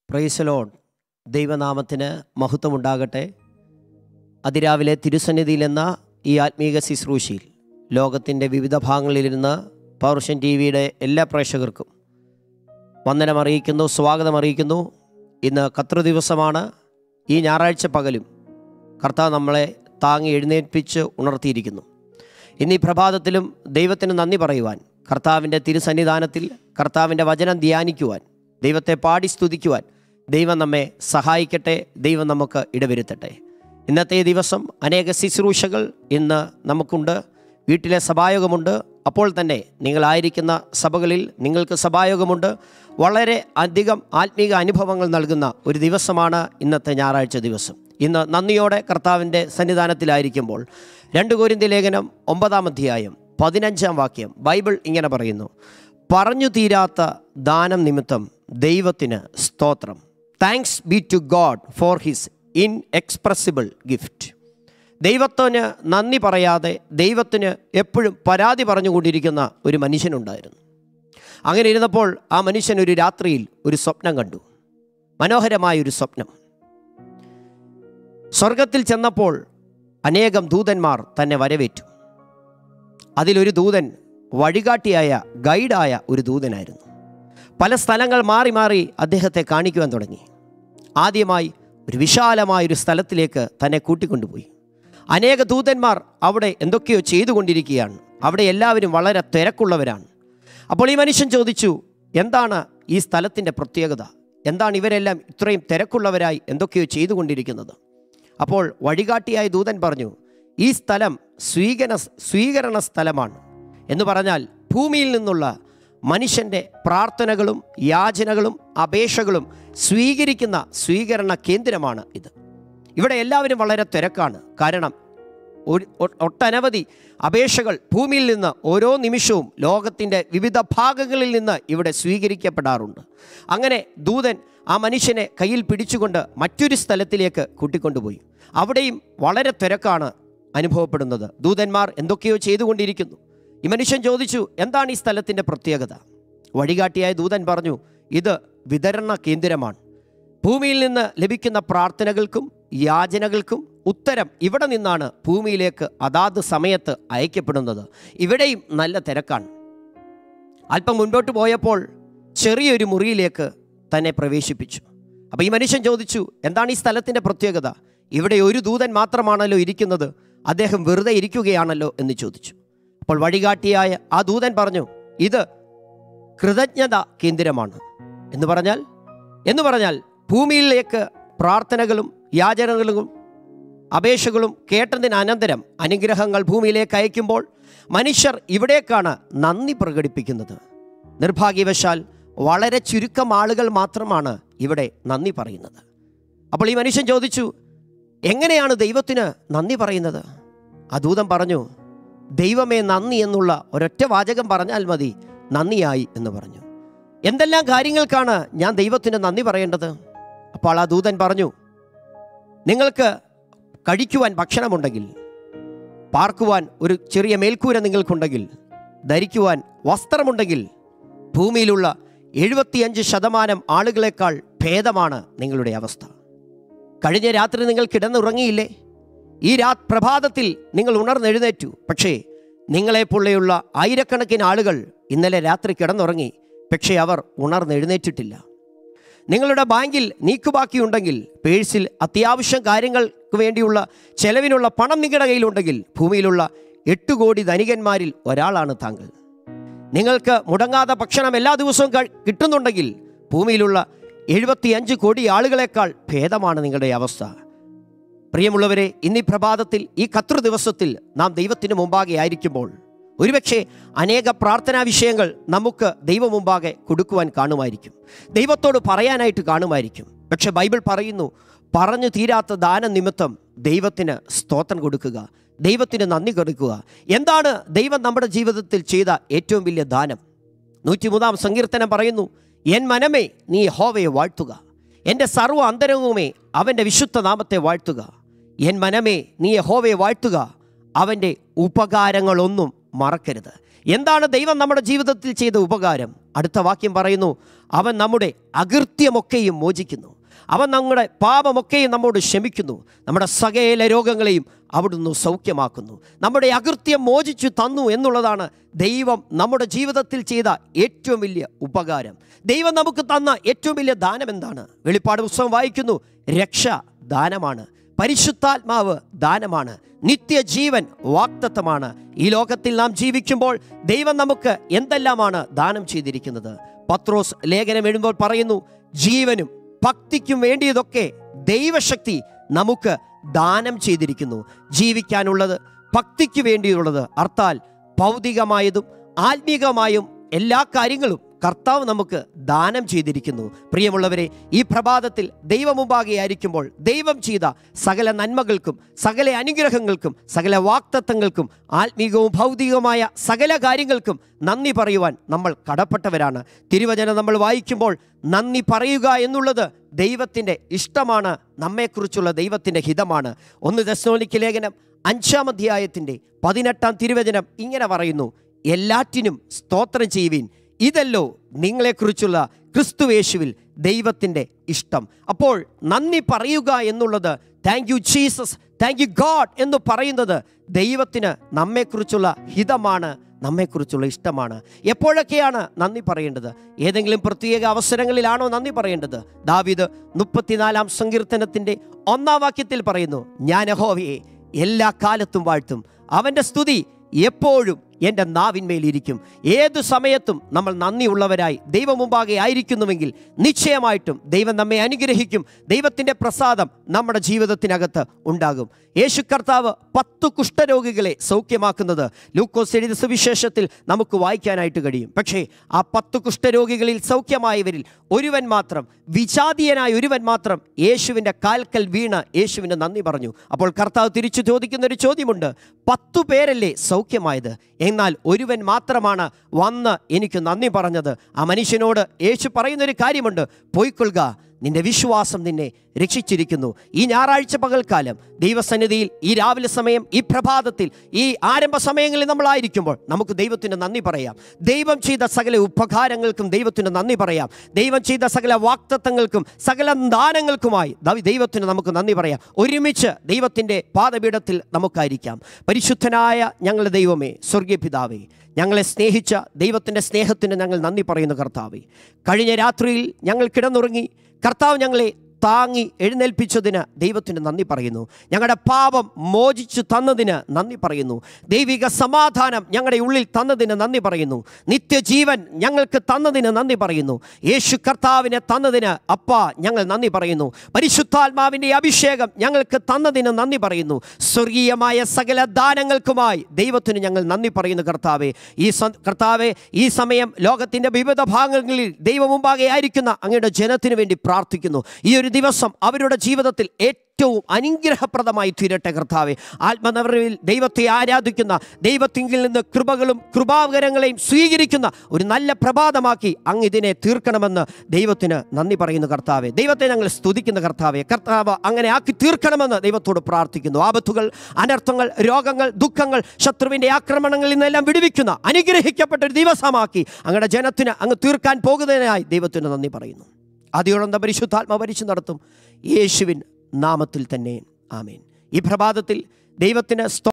പ്രൈസലോൺ ദൈവനാമത്തിന് മഹത്വമുണ്ടാകട്ടെ അതിരാവിലെ തിരുസന്നിധിയിലെന്ന ഈ ആത്മീക ശുശ്രൂഷയിൽ ലോകത്തിൻ്റെ വിവിധ ഭാഗങ്ങളിലിരുന്ന് പൗർഷൻ ടി വിയുടെ എല്ലാ പ്രേക്ഷകർക്കും വന്ദനം അറിയിക്കുന്നു സ്വാഗതം അറിയിക്കുന്നു ഇന്ന് കത്ര ദിവസമാണ് ഈ ഞായറാഴ്ച പകലും കർത്താവ് നമ്മളെ താങ്ങി എഴുന്നേൽപ്പിച്ച് ഉണർത്തിയിരിക്കുന്നു ഇന്ന് ഈ പ്രഭാതത്തിലും ദൈവത്തിന് നന്ദി പറയുവാൻ കർത്താവിൻ്റെ തിരുസന്നിധാനത്തിൽ കർത്താവിൻ്റെ വചനം ധ്യാനിക്കുവാൻ ദൈവത്തെ പാടി സ്തുതിക്കുവാൻ ദൈവം നമ്മെ സഹായിക്കട്ടെ ദൈവം നമുക്ക് ഇടവരുത്തട്ടെ ഇന്നത്തെ ദിവസം അനേക ശുശ്രൂഷകൾ ഇന്ന് നമുക്കുണ്ട് വീട്ടിലെ സഭായോഗമുണ്ട് അപ്പോൾ തന്നെ നിങ്ങളായിരിക്കുന്ന സഭകളിൽ നിങ്ങൾക്ക് സഭായോഗമുണ്ട് വളരെ അധികം ആത്മീക അനുഭവങ്ങൾ നൽകുന്ന ഒരു ദിവസമാണ് ഇന്നത്തെ ഞായറാഴ്ച ദിവസം ഇന്ന് നന്ദിയോടെ കർത്താവിൻ്റെ സന്നിധാനത്തിലായിരിക്കുമ്പോൾ രണ്ട് കോരിന്തി ലേഖനം ഒമ്പതാം അധ്യായം പതിനഞ്ചാം വാക്യം ബൈബിൾ ഇങ്ങനെ പറയുന്നു പറഞ്ഞു തീരാത്ത ദാനം നിമിത്തം ദൈവത്തിന് സ്തോത്രം thanks be to God for his inexpressible gift ദൈവത്തിന് നന്ദി പറയാതെ ദൈവത്തിന് എപ്പോഴും പരാതി പറഞ്ഞുകൊണ്ടിരിക്കുന്ന ഒരു മനുഷ്യനുണ്ടായിരുന്നു അങ്ങനെ ഇരുന്നപ്പോൾ ആ മനുഷ്യൻ ഒരു രാത്രിയിൽ ഒരു സ്വപ്നം കണ്ടു മനോഹരമായൊരു സ്വപ്നം സ്വർഗത്തിൽ ചെന്നപ്പോൾ അനേകം ദൂതന്മാർ തന്നെ വരവേറ്റു അതിലൊരു ദൂതൻ വഴികാട്ടിയായ ഗൈഡായ ഒരു ദൂതനായിരുന്നു പല സ്ഥലങ്ങൾ മാറി മാറി അദ്ദേഹത്തെ കാണിക്കുവാൻ തുടങ്ങി ആദ്യമായി ഒരു വിശാലമായ ഒരു സ്ഥലത്തിലേക്ക് തന്നെ കൂട്ടിക്കൊണ്ടുപോയി അനേക ദൂതന്മാർ അവിടെ എന്തൊക്കെയോ ചെയ്തുകൊണ്ടിരിക്കുകയാണ് അവിടെ എല്ലാവരും വളരെ തിരക്കുള്ളവരാണ് അപ്പോൾ ഈ മനുഷ്യൻ ചോദിച്ചു എന്താണ് ഈ സ്ഥലത്തിൻ്റെ പ്രത്യേകത എന്താണ് ഇവരെല്ലാം ഇത്രയും തിരക്കുള്ളവരായി എന്തൊക്കെയോ ചെയ്തുകൊണ്ടിരിക്കുന്നത് അപ്പോൾ വഴികാട്ടിയായ ദൂതൻ പറഞ്ഞു ഈ സ്ഥലം സ്വീകരണ സ്വീകരണ സ്ഥലമാണ് എന്ന് പറഞ്ഞാൽ ഭൂമിയിൽ നിന്നുള്ള മനുഷ്യൻ്റെ പ്രാർത്ഥനകളും യാചനകളും അപേക്ഷകളും സ്വീകരിക്കുന്ന സ്വീകരണ കേന്ദ്രമാണ് ഇത് ഇവിടെ എല്ലാവരും വളരെ തിരക്കാണ് കാരണം ഒരു ഒ- ഒട്ടനവധി അപേക്ഷകൾ ഭൂമിയിൽ നിന്ന് ഓരോ നിമിഷവും ലോകത്തിൻ്റെ വിവിധ ഭാഗങ്ങളിൽ നിന്ന് ഇവിടെ സ്വീകരിക്കപ്പെടാറുണ്ട് അങ്ങനെ ദൂതൻ ആ മനുഷ്യനെ കയ്യിൽ പിടിച്ചുകൊണ്ട് മറ്റൊരു സ്ഥലത്തിലേക്ക് കൂട്ടിക്കൊണ്ടുപോയി അവിടെയും വളരെ തിരക്കാണ് അനുഭവപ്പെടുന്നത് ദൂതന്മാർ എന്തൊക്കെയോ ചെയ്തുകൊണ്ടിരിക്കുന്നു ഈ മനുഷ്യൻ ചോദിച്ചു എന്താണ് ഈ സ്ഥലത്തിൻ്റെ പ്രത്യേകത വഴികാട്ടിയായ ദൂതൻ പറഞ്ഞു ഇത് വിതരണ കേന്ദ്രമാണ് ഭൂമിയിൽ നിന്ന് ലഭിക്കുന്ന പ്രാർത്ഥനകൾക്കും യാചനകൾക്കും ഉത്തരം ഇവിടെ നിന്നാണ് ഭൂമിയിലേക്ക് അതാത് സമയത്ത് അയക്കപ്പെടുന്നത് ഇവിടെയും നല്ല തിരക്കാണ് അല്പം മുൻപോട്ട് പോയപ്പോൾ ചെറിയൊരു മുറിയിലേക്ക് തന്നെ പ്രവേശിപ്പിച്ചു അപ്പോൾ ഈ മനുഷ്യൻ ചോദിച്ചു എന്താണ് ഈ സ്ഥലത്തിൻ്റെ പ്രത്യേകത ഇവിടെ ഒരു ദൂതൻ മാത്രമാണല്ലോ ഇരിക്കുന്നത് അദ്ദേഹം വെറുതെ ഇരിക്കുകയാണല്ലോ എന്ന് ചോദിച്ചു അപ്പോൾ വഴികാട്ടിയായ ആ ദൂതൻ പറഞ്ഞു ഇത് കൃതജ്ഞത കേന്ദ്രമാണ് എന്ന് പറഞ്ഞാൽ എന്ന് പറഞ്ഞാൽ ഭൂമിയിലേക്ക് പ്രാർത്ഥനകളും യാചനകളും അപേക്ഷകളും കേട്ടതിന് അനന്തരം അനുഗ്രഹങ്ങൾ ഭൂമിയിലേക്ക് അയക്കുമ്പോൾ മനുഷ്യർ ഇവിടേക്കാണ് നന്ദി പ്രകടിപ്പിക്കുന്നത് നിർഭാഗ്യവശാൽ വളരെ ചുരുക്കം ആളുകൾ മാത്രമാണ് ഇവിടെ നന്ദി പറയുന്നത് അപ്പോൾ ഈ മനുഷ്യൻ ചോദിച്ചു എങ്ങനെയാണ് ദൈവത്തിന് നന്ദി പറയുന്നത് ആ ദൂതൻ പറഞ്ഞു ദൈവമേ നന്ദി എന്നുള്ള ഒരൊറ്റ വാചകം പറഞ്ഞാൽ മതി നന്ദിയായി എന്ന് പറഞ്ഞു എന്തെല്ലാം കാര്യങ്ങൾക്കാണ് ഞാൻ ദൈവത്തിന് നന്ദി പറയേണ്ടത് അപ്പോൾ ആ ദൂതൻ പറഞ്ഞു നിങ്ങൾക്ക് കഴിക്കുവാൻ ഭക്ഷണമുണ്ടെങ്കിൽ പാർക്കുവാൻ ഒരു ചെറിയ മേൽക്കൂര നിങ്ങൾക്കുണ്ടെങ്കിൽ ധരിക്കുവാൻ വസ്ത്രമുണ്ടെങ്കിൽ ഭൂമിയിലുള്ള എഴുപത്തിയഞ്ച് ശതമാനം ആളുകളെക്കാൾ ഭേദമാണ് നിങ്ങളുടെ അവസ്ഥ കഴിഞ്ഞ രാത്രി നിങ്ങൾ കിടന്നുറങ്ങിയില്ലേ ഈ രാ പ്രഭാതത്തിൽ നിങ്ങൾ ഉണർന്നെഴുന്നേറ്റു പക്ഷേ നിങ്ങളെപ്പോലെയുള്ള ആയിരക്കണക്കിന് ആളുകൾ ഇന്നലെ രാത്രി കിടന്നുറങ്ങി പക്ഷേ അവർ ഉണർന്നെഴുന്നേറ്റിട്ടില്ല നിങ്ങളുടെ ബാങ്കിൽ നീക്കുബാക്കിയുണ്ടെങ്കിൽ പേഴ്സിൽ അത്യാവശ്യം കാര്യങ്ങൾക്ക് വേണ്ടിയുള്ള ചെലവിനുള്ള പണം നിങ്ങളുടെ കയ്യിലുണ്ടെങ്കിൽ ഭൂമിയിലുള്ള എട്ട് കോടി ധനികന്മാരിൽ ഒരാളാണ് താങ്കൾ നിങ്ങൾക്ക് മുടങ്ങാതെ ഭക്ഷണം എല്ലാ ദിവസവും കഴി- കിട്ടുന്നുണ്ടെങ്കിൽ ഭൂമിയിലുള്ള എഴുപത്തിയഞ്ച് കോടി ആളുകളെക്കാൾ ഭേദമാണ് നിങ്ങളുടെ അവസ്ഥ പ്രിയമുള്ളവരെ ഇന്നീ പ്രഭാതത്തിൽ ഈ കത്ര ദിവസത്തിൽ നാം ദൈവത്തിന് മുമ്പാകെ ആയിരിക്കുമ്പോൾ ഒരുപക്ഷെ അനേക പ്രാർത്ഥനാ വിഷയങ്ങൾ നമുക്ക് ദൈവം മുമ്പാകെ കൊടുക്കുവാൻ കാണുമായിരിക്കും ദൈവത്തോട് പറയാനായിട്ട് കാണുമായിരിക്കും പക്ഷെ ബൈബിൾ പറയുന്നു പറഞ്ഞു തീരാത്ത ദാന നിമിത്തം ദൈവത്തിന് സ്തോത്രം കൊടുക്കുക ദൈവത്തിന് നന്ദി കൊടുക്കുക എന്താണ് ദൈവം നമ്മുടെ ജീവിതത്തിൽ ചെയ്ത ഏറ്റവും വലിയ ദാനം നൂറ്റിമൂന്നാം സങ്കീർത്തനം പറയുന്നു എൻ മനമേ നീ ഹോവയെ വാഴ്ത്തുക എൻ്റെ സർവ്വ അന്തരംഗവുമേ അവൻ്റെ വിശുദ്ധ നാമത്തെ വാഴ്ത്തുക എൻ മനമേ നീ ഹോവയെ വാഴ്ത്തുക അവൻ്റെ ഉപകാരങ്ങളൊന്നും മറക്കരുത് എന്താണ് ദൈവം നമ്മുടെ ജീവിതത്തിൽ ചെയ്ത ഉപകാരം അടുത്ത വാക്യം പറയുന്നു അവൻ നമ്മുടെ അകൃത്യമൊക്കെയും മോചിക്കുന്നു അവൻ നമ്മുടെ പാപമൊക്കെയും നമ്മോട് ക്ഷമിക്കുന്നു നമ്മുടെ സകല രോഗങ്ങളെയും അവിടുന്ന് സൗഖ്യമാക്കുന്നു നമ്മുടെ അകൃത്യം മോചിച്ചു തന്നു എന്നുള്ളതാണ് ദൈവം നമ്മുടെ ജീവിതത്തിൽ ചെയ്ത ഏറ്റവും വലിയ ഉപകാരം ദൈവം നമുക്ക് തന്ന ഏറ്റവും വലിയ ദാനം എന്താണ് വെളിപ്പാട് പുസ്തകം വായിക്കുന്നു രക്ഷ ദാനമാണ് പരിശുദ്ധാത്മാവ് ദാനമാണ് നിത്യജീവൻ വാക്തത്വമാണ് ഈ ലോകത്തിൽ നാം ജീവിക്കുമ്പോൾ ദൈവം നമുക്ക് എന്തെല്ലാമാണ് ദാനം ചെയ്തിരിക്കുന്നത് പത്രോസ് ലേഖനം എഴുതുമ്പോൾ പറയുന്നു ജീവനും ഭക്തിക്കും വേണ്ടിയതൊക്കെ ദൈവശക്തി നമുക്ക് ദാനം ചെയ്തിരിക്കുന്നു ജീവിക്കാനുള്ളത് ഭക്തിക്ക് വേണ്ടിയുള്ളത് അർത്ഥാൽ ഭൗതികമായതും ആത്മീകമായും എല്ലാ കാര്യങ്ങളും കർത്താവ് നമുക്ക് ദാനം ചെയ്തിരിക്കുന്നു പ്രിയമുള്ളവരെ ഈ പ്രഭാതത്തിൽ ദൈവമുമ്പാകെ ആയിരിക്കുമ്പോൾ ദൈവം ചെയ്ത സകല നന്മകൾക്കും സകല അനുഗ്രഹങ്ങൾക്കും സകല വാക്തത്വങ്ങൾക്കും ആത്മീകവും ഭൗതികവുമായ സകല കാര്യങ്ങൾക്കും നന്ദി പറയുവാൻ നമ്മൾ കടപ്പെട്ടവരാണ് തിരുവചനം നമ്മൾ വായിക്കുമ്പോൾ നന്ദി പറയുക എന്നുള്ളത് ദൈവത്തിൻ്റെ ഇഷ്ടമാണ് നമ്മെക്കുറിച്ചുള്ള ദൈവത്തിൻ്റെ ഹിതമാണ് ഒന്ന് ദശോനിക്ക് ലേഖനം അഞ്ചാം അധ്യായത്തിൻ്റെ പതിനെട്ടാം തിരുവചനം ഇങ്ങനെ പറയുന്നു എല്ലാറ്റിനും സ്തോത്രം ചെയ്യുവീൻ ഇതല്ലോ നിങ്ങളെക്കുറിച്ചുള്ള ക്രിസ്തുവേശുവിൽ ദൈവത്തിൻ്റെ ഇഷ്ടം അപ്പോൾ നന്ദി പറയുക എന്നുള്ളത് thank you Jesus thank you God എന്ന് പറയുന്നത് ദൈവത്തിന് നമ്മെക്കുറിച്ചുള്ള ഹിതമാണ് നമ്മെക്കുറിച്ചുള്ള ഇഷ്ടമാണ് എപ്പോഴൊക്കെയാണ് നന്ദി പറയേണ്ടത് ഏതെങ്കിലും പ്രത്യേക അവസരങ്ങളിലാണോ നന്ദി പറയേണ്ടത് ദാവിദ് മുപ്പത്തിനാലാം സങ്കീർത്തനത്തിൻ്റെ ഒന്നാം വാക്യത്തിൽ പറയുന്നു ഞാൻ യഹോവയെ എല്ലാ കാലത്തും വാഴ്ത്തും അവൻ്റെ സ്തുതി എപ്പോഴും എൻ്റെ നാവിന്മേലിരിക്കും ഏതു സമയത്തും നമ്മൾ നന്ദിയുള്ളവരായി ദൈവം മുമ്പാകെ ആയിരിക്കുന്നുവെങ്കിൽ നിശ്ചയമായിട്ടും ദൈവം നമ്മെ അനുഗ്രഹിക്കും ദൈവത്തിൻ്റെ പ്രസാദം നമ്മുടെ ജീവിതത്തിനകത്ത് ഉണ്ടാകും യേശു കർത്താവ് പത്ത് കുഷ്ഠരോഗികളെ സൗഖ്യമാക്കുന്നത് ലൂക്കോസ് എഴുതിയ സുവിശേഷത്തിൽ നമുക്ക് വായിക്കാനായിട്ട് കഴിയും പക്ഷേ ആ പത്ത് കുഷ്ഠരോഗികളിൽ സൗഖ്യമായവരിൽ ഒരുവൻ മാത്രം വിജാതീയനായ ഒരുവൻ മാത്രം യേശുവിൻ്റെ കാൽക്കൽ വീണ് യേശുവിന് നന്ദി പറഞ്ഞു അപ്പോൾ കർത്താവ് തിരിച്ചു ചോദിക്കുന്ന ഒരു ചോദ്യമുണ്ട് പത്തു പേരല്ലേ സൗഖ്യമായത് എന്നാൽ ഒരുവൻ മാത്രമാണ് വന്ന് എനിക്ക് നന്ദി പറഞ്ഞത് ആ മനുഷ്യനോട് യേശു പറയുന്നൊരു കാര്യമുണ്ട് പോയിക്കൊള്ളുക നിന്റെ വിശ്വാസം നിന്നെ രക്ഷിച്ചിരിക്കുന്നു ഈ ഞായറാഴ്ച പകൽക്കാലം ദൈവസന്നിധിയിൽ ഈ രാവിലെ സമയം ഈ പ്രഭാതത്തിൽ ഈ ആരംഭ സമയങ്ങളിൽ നമ്മളായിരിക്കുമ്പോൾ നമുക്ക് ദൈവത്തിന് നന്ദി പറയാം ദൈവം ചെയ്ത സകല ഉപകാരങ്ങൾക്കും ദൈവത്തിന് നന്ദി പറയാം ദൈവം ചെയ്ത സകല വാക്തത്വങ്ങൾക്കും സകല ദാനങ്ങൾക്കുമായി ദൈ- ദൈവത്തിന് നമുക്ക് നന്ദി പറയാം ഒരുമിച്ച് ദൈവത്തിൻ്റെ പാദപീഠത്തിൽ നമുക്കായിരിക്കാം പരിശുദ്ധനായ ഞങ്ങളുടെ ദൈവമേ സ്വർഗീയ പിതാവേ ഞങ്ങളെ സ്നേഹിച്ച ദൈവത്തിൻ്റെ സ്നേഹത്തിന് ഞങ്ങൾ നന്ദി പറയുന്നു കർത്താവേ കഴിഞ്ഞ രാത്രിയിൽ ഞങ്ങൾ കിടന്നുറങ്ങി കർത്താവ് ഞങ്ങളെ താങ്ങി എഴുന്നേൽപ്പിച്ചതിന് ദൈവത്തിന് നന്ദി പറയുന്നു ഞങ്ങളുടെ പാപം മോചിച്ചു തന്നതിന് നന്ദി പറയുന്നു ദൈവിക സമാധാനം ഞങ്ങളുടെ ഉള്ളിൽ തന്നതിന് നന്ദി പറയുന്നു നിത്യജീവൻ ഞങ്ങൾക്ക് തന്നതിന് നന്ദി പറയുന്നു യേശു കർത്താവിനെ തന്നതിന് അപ്പ ഞങ്ങൾ നന്ദി പറയുന്നു പരിശുദ്ധാത്മാവിൻ്റെ അഭിഷേകം ഞങ്ങൾക്ക് തന്നതിന് നന്ദി പറയുന്നു സ്വർഗീയമായ സകല ദാനങ്ങൾക്കുമായി ദൈവത്തിന് ഞങ്ങൾ നന്ദി പറയുന്നു കർത്താവെ ഈ സ- കർത്താവെ ഈ സമയം ലോകത്തിൻ്റെ വിവിധ ഭാഗങ്ങളിൽ ദൈവമുമ്പാകെ ആയിരിക്കുന്ന അങ്ങയുടെ ജനത്തിനു വേണ്ടി പ്രാർത്ഥിക്കുന്നു ഈ ഒരു ദിവസം അവരുടെ ജീവിതത്തിൽ ഏറ്റവും അനുഗ്രഹപ്രദമായി തീരട്ടെ കർത്താവെ ആത്മനവറിൽ ദൈവത്തെ ആരാധിക്കുന്ന ദൈവത്തിങ്കിൽ നിന്ന് കൃപകളും കൃപാകരങ്ങളെയും സ്വീകരിക്കുന്ന ഒരു നല്ല പ്രഭാതമാക്കി അങ്ങ് ഇതിനെ തീർക്കണമെന്ന് ദൈവത്തിന് നന്ദി പറയുന്നു കർത്താവെ ദൈവത്തെ ഞങ്ങൾ സ്തുതിക്കുന്ന കർത്താവെ കർത്താവ് അങ്ങനെ ആക്കി തീർക്കണമെന്ന് ദൈവത്തോട് പ്രാർത്ഥിക്കുന്നു ആപത്തുകൾ അനർത്ഥങ്ങൾ രോഗങ്ങൾ ദുഃഖങ്ങൾ ശത്രുവിൻ്റെ ആക്രമണങ്ങളിൽ നിന്നെല്ലാം വിടുവിക്കുന്ന അനുഗ്രഹിക്കപ്പെട്ട ഒരു ദിവസമാക്കി അങ്ങയുടെ ജനത്തിന് അങ്ങ് തീർക്കാൻ പോകുന്നതിനായി ദൈവത്തിന് നന്ദി പറയുന്നു അതിയോടൊന്ന പരിശുദ്ധാത്മ ഭരിച്ചു നടത്തും യേശുവിൻ നാമത്തിൽ തന്നെ ആമേൻ ഈ പ്രഭാതത്തിൽ ദൈവത്തിന് സ്തോ